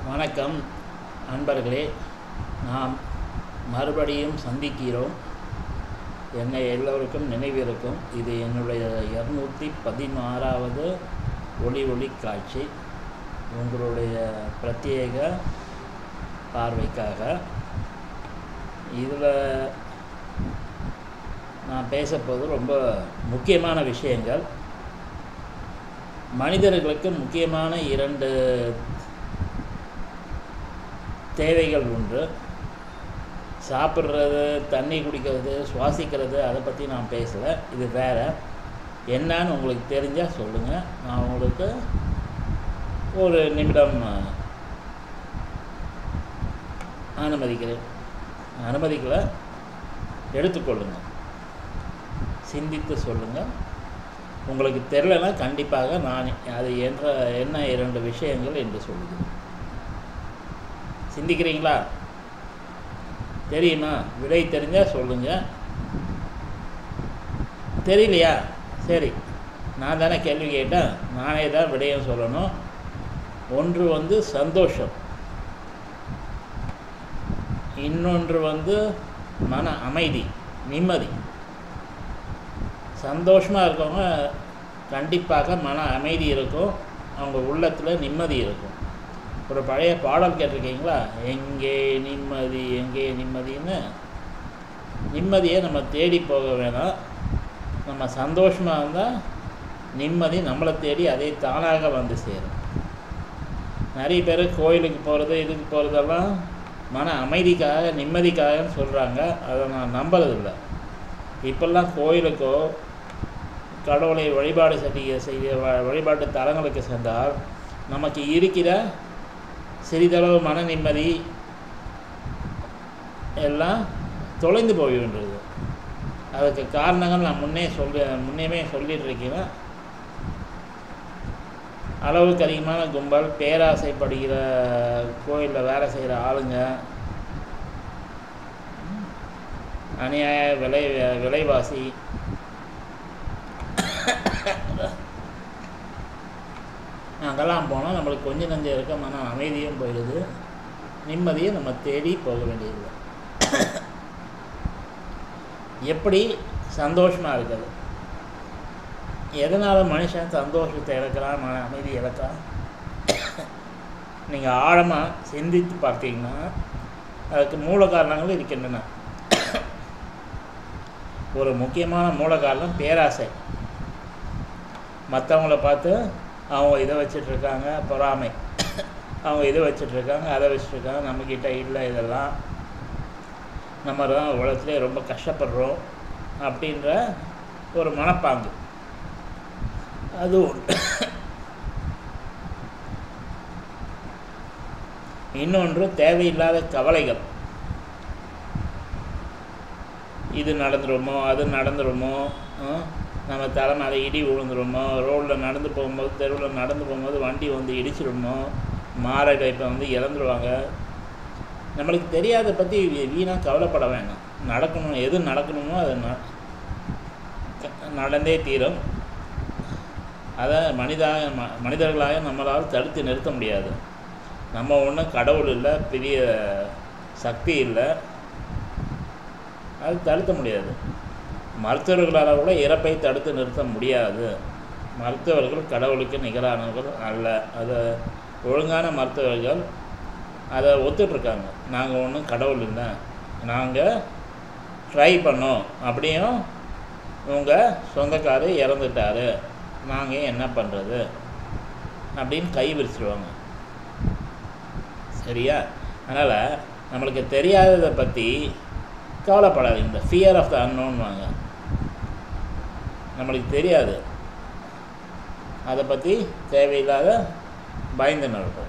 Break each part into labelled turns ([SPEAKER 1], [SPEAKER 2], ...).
[SPEAKER 1] வணக்கம் நண்பர்களே நாம் மறுபடியும் சந்திக்கிறோம் என்னை எல்லோருக்கும் நினைவிருக்கும் இது என்னுடைய இரநூத்தி பதினாறாவது ஒளி ஒளி காட்சி உங்களுடைய பிரத்யேக பார்வைக்காக இதில் நான் பேசப்போது ரொம்ப முக்கியமான விஷயங்கள் மனிதர்களுக்கு முக்கியமான இரண்டு தேவைகள் உண்டு சாப்பிட்றது தண்ணி குடிக்கிறது சுவாசிக்கிறது அதை பற்றி நான் பேசலை இது வேறு என்னன்னு உங்களுக்கு தெரிஞ்சால் சொல்லுங்கள் நான் உங்களுக்கு ஒரு நிமிடம் அனுமதிக்கிறேன் அனுமதிக்கலை எடுத்துக்கொள்ளுங்கள் சிந்தித்து சொல்லுங்கள் உங்களுக்கு தெரிலனா கண்டிப்பாக நான் அது என்ற என்ன இரண்டு விஷயங்கள் என்று சொல்லுகிறேன் சிந்திக்கிறீங்களா தெரியுமா விடை தெரிஞ்சால் சொல்லுங்கள் தெரியலையா சரி நான் தானே கேள்வி கேட்டேன் நானே தான் விடயம் சொல்லணும் ஒன்று வந்து சந்தோஷம் இன்னொன்று வந்து மன அமைதி நிம்மதி சந்தோஷமாக இருக்கவங்க கண்டிப்பாக மன அமைதி இருக்கும் அவங்க உள்ளத்தில் நிம்மதி இருக்கும் ஒரு பழைய பாடல் கேட்டிருக்கீங்களா எங்கே நிம்மதி எங்கே நிம்மதின்னு நிம்மதியை நம்ம தேடி போக வேணாம் நம்ம சந்தோஷமாக இருந்தால் நிம்மதி நம்மளை தேடி அதே தானாக வந்து சேரும் நிறைய பேர் கோயிலுக்கு போகிறது இதுக்கு போகிறதெல்லாம் மன அமைதிக்காக நிம்மதிக்காகன்னு சொல்கிறாங்க அதை நான் நம்புறதில்லை இப்போல்லாம் கோயிலுக்கோ கடவுளை வழிபாடு செய்ய செய்ய வழிபாட்டு தலங்களுக்கு சென்றால் நமக்கு இருக்கிற சிறிதளவு மன நிம்மதி எல்லாம் தொலைந்து போகின்றது அதுக்கு காரணங்கள் நான் முன்னே சொல்ல முன்னேமே சொல்லிட்டு இருக்கேன் அளவுக்கு அதிகமான கும்பல் பேராசைப்படுகிற கோயிலில் வேலை செய்கிற ஆளுங்க அநியாய விலை விலைவாசி அங்கெல்லாம் போனால் நம்மளுக்கு கொஞ்சம் நஞ்சம் இருக்க மன அமைதியும் போயிடுது நிம்மதியை நம்ம தேடி போக வேண்டியது எப்படி சந்தோஷமாக இருக்குது எதனால் மனுஷன் சந்தோஷத்தை இழக்கிறான் மன அமைதி இழக்கிறான் நீங்கள் ஆழமாக சிந்தித்து பார்த்தீங்கன்னா அதுக்கு மூல காரணங்கள் இருக்கின்றன ஒரு முக்கியமான மூல காரணம் பேராசை மற்றவங்கள பார்த்து அவங்க இதை வச்சிட்ருக்காங்க பொறாமை அவங்க இதை வச்சிட்ருக்காங்க அதை வச்சுட்ருக்காங்க நம்மக்கிட்ட இல்லை இதெல்லாம் நம்ம தான் உலகத்துலேயே ரொம்ப கஷ்டப்படுறோம் அப்படின்ற ஒரு மனப்பாங்கு அது இன்னொன்று தேவையில்லாத கவலைகள் இது நடந்துருமோ அது நடந்துருமோ நம்ம தலை மேலே இடி விழுந்துருமோ ரோட்டில் நடந்து போகும்போது தெருவில் நடந்து போகும்போது வண்டி வந்து இடிச்சிடுமோ மாரடை இப்போ வந்து இறந்துருவாங்க நம்மளுக்கு தெரியாத பற்றி வீணாக கவலைப்பட வேணாம் நடக்கணும் எது நடக்கணுமோ அது நடந்தே தீரும் அதை மனிதாக ம மனிதர்களாக நம்மளால் தடுத்து நிறுத்த முடியாது நம்ம ஒன்றும் கடவுள் இல்லை பெரிய சக்தி இல்லை அது தடுக்க முடியாது மருத்துவர்களால் கூட இறப்பை தடுத்து நிறுத்த முடியாது மருத்துவர்கள் கடவுளுக்கு நிகரானவர்கள் அல்ல அதை ஒழுங்கான மருத்துவர்கள் அதை ஒத்துட்ருக்காங்க நாங்கள் ஒன்றும் கடவுள் இல்லை நாங்கள் ட்ரை பண்ணோம் அப்படியும் உங்கள் சொந்தக்காரர் இறந்துட்டார் நாங்கள் என்ன பண்ணுறது அப்படின்னு கை விரிச்சிடுவாங்க சரியா அதனால் நம்மளுக்கு தெரியாததை பற்றி கவலைப்படாதீங்க இந்த ஃபியர் ஆஃப் த அன்னோன்வாங்க நம்மளுக்கு தெரியாது அதை பற்றி தேவையில்லாத பயந்து நடக்கும்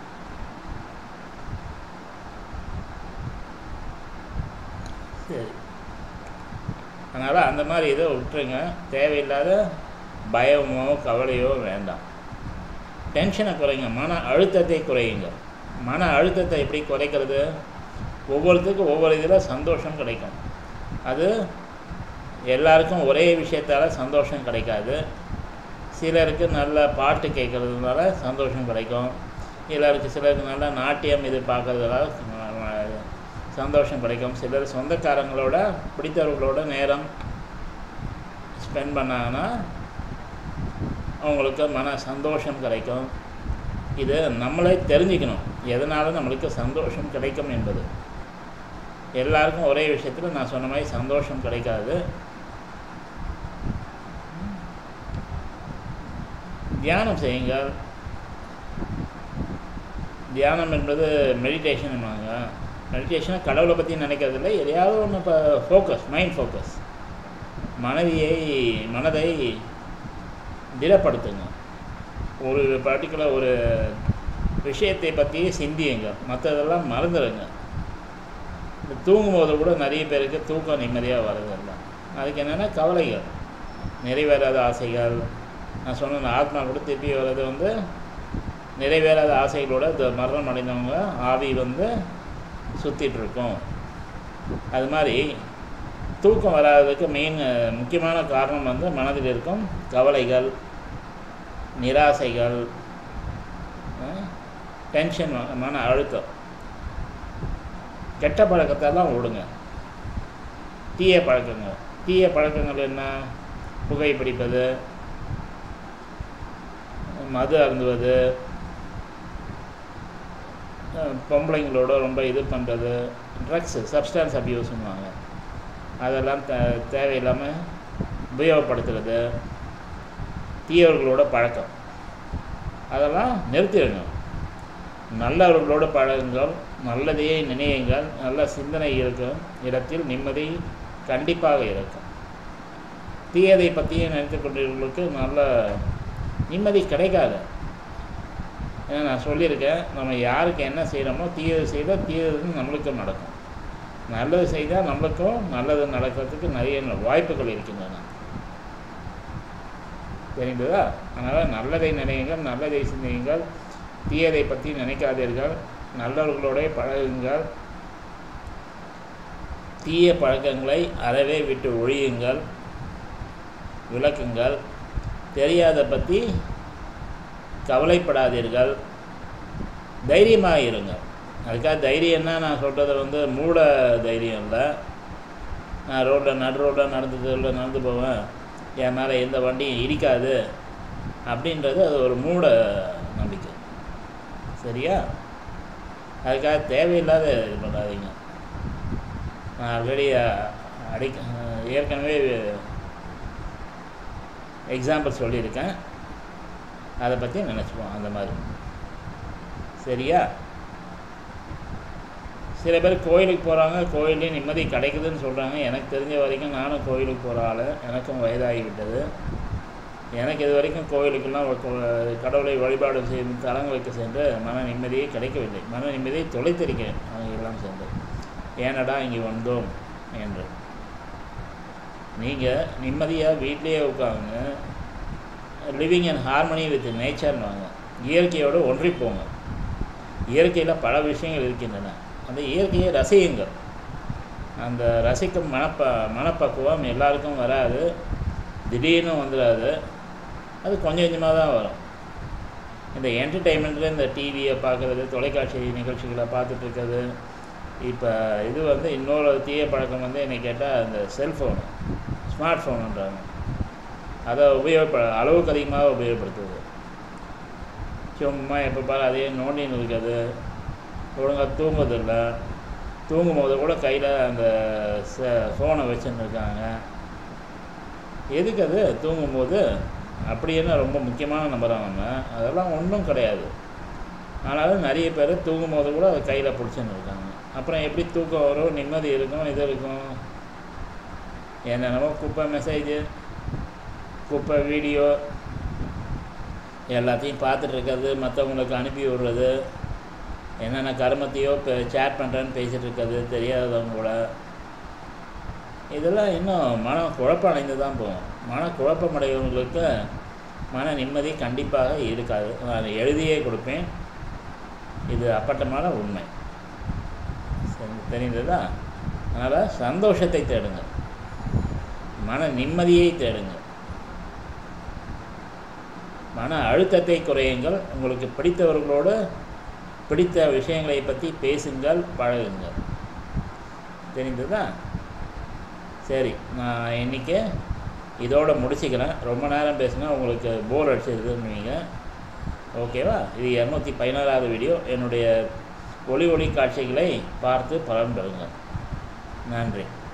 [SPEAKER 1] சரி அதனால் அந்த மாதிரி இதை விட்டுருங்க தேவையில்லாத பயமோ கவலையோ வேண்டாம் டென்ஷனை குறைங்க மன அழுத்தத்தை குறையுங்க மன அழுத்தத்தை எப்படி குறைக்கிறது ஒவ்வொருத்தருக்கும் ஒவ்வொரு இதில் சந்தோஷம் கிடைக்கும் அது எல்லாருக்கும் ஒரே விஷயத்தால் சந்தோஷம் கிடைக்காது சிலருக்கு நல்ல பாட்டு கேட்குறதுனால சந்தோஷம் கிடைக்கும் எல்லாருக்கு சிலருக்கு நல்லா நாட்டியம் இது பார்க்கறதுனால சந்தோஷம் கிடைக்கும் சிலர் சொந்தக்காரங்களோட பிடித்தவர்களோட நேரம் ஸ்பெண்ட் பண்ணாங்கன்னா அவங்களுக்கு மன சந்தோஷம் கிடைக்கும் இது நம்மளே தெரிஞ்சுக்கணும் எதனால நம்மளுக்கு சந்தோஷம் கிடைக்கும் என்பது எல்லாருக்கும் ஒரே விஷயத்தில் நான் சொன்ன மாதிரி சந்தோஷம் கிடைக்காது தியானம் செய்யுங்கள் தியானம் என்பது மெடிடேஷன்வாங்க மெடிடேஷனை கடவுளை பற்றி நினைக்கிறதில்ல எதையாவது ஒன்று இப்போ ஃபோக்கஸ் மைண்ட் ஃபோக்கஸ் மனதியை மனதை திடப்படுத்துங்க ஒரு பர்டிகுலர் ஒரு விஷயத்தை பற்றி சிந்தியுங்க மற்றதெல்லாம் மறந்துடுங்க இந்த தூங்கும்போது கூட நிறைய பேருக்கு தூக்கம் நிம்மதியாக வரதில்ல அதுக்கு என்னென்னா கவலைகள் நிறைவேறாத ஆசைகள் நான் சொன்ன ஆத்மா கூட திருப்பி வர்றது வந்து நிறைவேறாத ஆசைகளோட இந்த மரணம் அடைந்தவங்க ஆவி வந்து சுற்றிட்டுருக்கோம் அது மாதிரி தூக்கம் வராததுக்கு மெயின் முக்கியமான காரணம் வந்து மனதில் இருக்கும் கவலைகள் நிராசைகள் டென்ஷன் மன அழுத்தம் கெட்ட பழக்கத்தெல்லாம் விடுங்க தீய பழக்கங்கள் தீய பழக்கங்கள் என்ன புகைப்பிடிப்பது மது அருந்துவது பொம்பளைங்களோட ரொம்ப இது பண்ணுறது ட்ரக்ஸு சப்ஸ்டான்ஸ் அப்யூஸ்னுவாங்க அதெல்லாம் த தேவையில்லாமல் உபயோகப்படுத்துறது தீயவர்களோட பழக்கம் அதெல்லாம் நிறுத்திடுங்க நல்லவர்களோட பழகுங்கள் நல்லதையே நினையுங்கள் நல்ல சிந்தனை இருக்கும் இடத்தில் நிம்மதி கண்டிப்பாக இருக்கும் தீயதை பற்றியே நினைத்து கொண்டவர்களுக்கு நல்ல நிம்மதி கிடைக்காது ஏன்னா நான் சொல்லியிருக்கேன் நம்ம யாருக்கு என்ன செய்கிறோமோ தீயது செய்தால் தீயது நம்மளுக்கும் நடக்கும் நல்லது செய்தால் நம்மளுக்கும் நல்லது நடக்கிறதுக்கு நிறைய வாய்ப்புகள் இருக்கின்றன தெரிந்ததா அதனால் நல்லதை நினையுங்கள் நல்லதை சிந்தியுங்கள் தீயதை பற்றி நினைக்காதீர்கள் நல்லவர்களோட பழகுங்கள் தீய பழக்கங்களை அறவே விட்டு ஒழியுங்கள் விளக்குங்கள் தெரியாத பற்றி கவலைப்படாதீர்கள் தைரியமாக இருங்கள் அதுக்காக தைரியம்னா நான் சொல்கிறது வந்து மூட தைரியம் இல்லை நான் ரோட்டில் நடு ரோட்டில் நடந்து தெருவில் நடந்து போவேன் என் மேலே எந்த வண்டியும் இடிக்காது அப்படின்றது அது ஒரு மூட நம்பிக்கை சரியா அதுக்காக தேவையில்லாத இது பண்ணாதீங்க நான் ஆல்ரெடி அடி ஏற்கனவே எக்ஸாம்பிள் சொல்லியிருக்கேன் அதை பற்றி நினச்சிப்போம் அந்த மாதிரி சரியா சில பேர் கோயிலுக்கு போகிறாங்க கோயிலையும் நிம்மதி கிடைக்குதுன்னு சொல்கிறாங்க எனக்கு தெரிஞ்ச வரைக்கும் நானும் கோயிலுக்கு போகிற ஆள் எனக்கும் வயதாகி விட்டது எனக்கு இது வரைக்கும் கோயிலுக்கெல்லாம் கடவுளை வழிபாடு செய்யும் தலங்களுக்கு சென்று மன நிம்மதியே கிடைக்கவில்லை மன நிம்மதியை தொலைத்திருக்கிறேன் எல்லாம் சென்று ஏனடா இங்கே வந்தோம் என்று நீங்கள் நிம்மதியாக வீட்லேயே உட்காந்து லிவிங் அண்ட் ஹார்மனி வித் நேச்சர்னுவாங்க இயற்கையோடு ஒன்றி போங்க இயற்கையில் பல விஷயங்கள் இருக்கின்றன அந்த இயற்கையை ரசியுங்கள் அந்த ரசிக்கும் மனப்ப மனப்பக்குவம் எல்லாருக்கும் வராது திடீர்னு வந்துடாது அது கொஞ்சம் கொஞ்சமாக தான் வரும் இந்த என்டர்டெயின்மெண்ட்டில் இந்த டிவியை பார்க்குறது தொலைக்காட்சி நிகழ்ச்சிகளை பார்த்துட்டு இருக்கிறது இப்போ இது வந்து இன்னொரு தீய பழக்கம் வந்து என்னை கேட்டால் இந்த செல்ஃபோனு ஸ்மார்ட் ஃபோனுன்றாங்க அதை உபயோகப்ப அளவுக்கு அதிகமாக உபயோகப்படுத்துது சும்மா எப்போ பாரு அதே நோண்டின்னு இருக்குது ஒழுங்காக தூங்குறதில்ல தூங்கும் போது கூட கையில் அந்த ஃபோனை வச்சுன்னு இருக்காங்க எதுக்கு அது தூங்கும்போது அப்படி என்ன ரொம்ப முக்கியமான நம்புகிறாங்க அதெல்லாம் ஒன்றும் கிடையாது ஆனாலும் நிறைய பேர் தூங்கும் போது கூட அதை கையில் பிடிச்சின்னு இருக்காங்க அப்புறம் எப்படி தூக்கம் வரும் நிம்மதி இருக்கும் இது இருக்கும் என்னென்னமோ குப்பை மெசேஜு குப்பை வீடியோ எல்லாத்தையும் பார்த்துட்டு இருக்கிறது மற்றவங்களுக்கு அனுப்பி விடுறது என்னென்ன கருமத்தையோ இப்போ சேட் பண்ணுறேன்னு பேசிகிட்டு இருக்கிறது தெரியாதவங்க கூட இதெல்லாம் இன்னும் மன குழப்பம் அடைந்து தான் போகும் மன குழப்பமடைவங்களுக்கு மன நிம்மதி கண்டிப்பாக இருக்காது நான் எழுதியே கொடுப்பேன் இது அப்பட்டமான உண்மை சரி தெரிந்ததா அதனால் சந்தோஷத்தை தேடுங்க மன நிம்மதியை தேடுங்க மன அழுத்தத்தை குறையுங்கள் உங்களுக்கு பிடித்தவர்களோடு பிடித்த விஷயங்களை பற்றி பேசுங்கள் பழகுங்கள் தெரிந்ததா சரி நான் இன்றைக்கி இதோட முடிச்சுக்கிறேன் ரொம்ப நேரம் பேசினா உங்களுக்கு போர் அடிச்சிருதுன்னுவீங்க ஓகேவா இது இரநூத்தி பதினாறாவது வீடியோ என்னுடைய ஒளி ஒளி காட்சிகளை பார்த்து பலன் பெறுங்கள் நன்றி